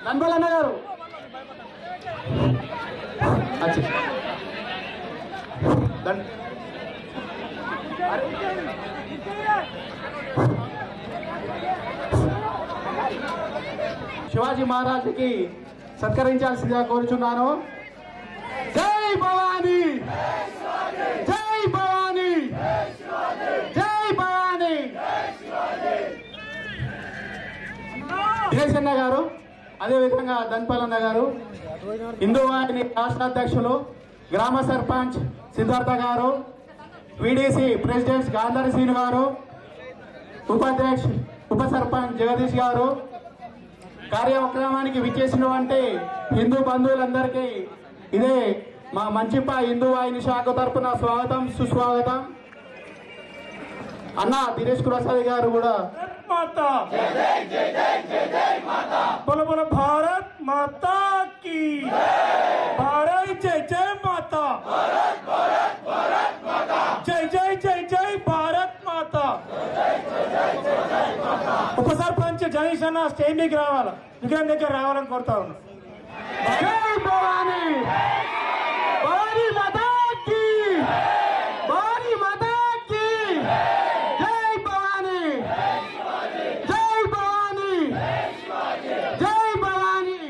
నంబలన్న గారు అచ్చి దన్- శివాజీ మహారాజుకి సత్కరించాల్సిందిగా కోరుచున్నాను జై భవానీ జై భవానీ జై భవానీ దినేశన్న గారు అదేవిధంగా ధన్పాలన్న గారు హిందూ వాహిని రాష్ట్ర అధ్యక్షులు గ్రామ సర్పంచ్ సిద్ధార్థ గారు విడిసి ప్రెసిడెంట్ గాంధారి శ్రీను గారు ఉపాధ్యక్ష ఉప సర్పంచ్ జగదీష్ గారు కార్యక్రమానికి విచ్చేసినటువంటి హిందూ బంధువులందరికీ ఇదే మా మంచిప్ప హిందూ వాహిని శాఖ తరపున స్వాగతం సుస్వాగతం అన్న దినేష్ ప్రసాద్ గారు కూడా माता बोलो बोलो भारत माता की भारत जय जय माता जय जय जय जय भारत माता ఉప సర్పంచ్ జగదీష్ అన్న స్టేజ్ మీదకి రావాలి విగ్రహం దగ్గర రావాలని కోరుతా ఉన్నా జై భవానీ భవానీ మాతాకి భవానీ మాతాకి జై భవానీ జై భవానీ జై భవానీ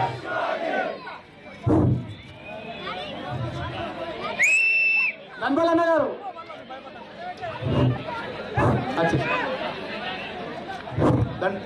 నంబలన్న గారు అచ్చి దన్-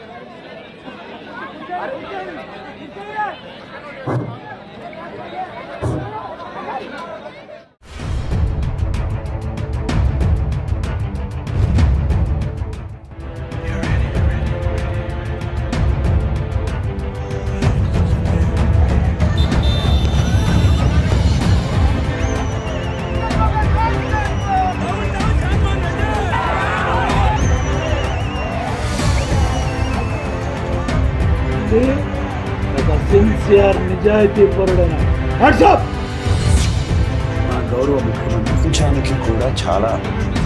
ఇది ఒక సిన్సియర్ నిజాయితీ పరుడైన వాట్సాప్ మా గౌరవ ముఖ్యమంత్రి ప్రపంచానికి కూడా చాలా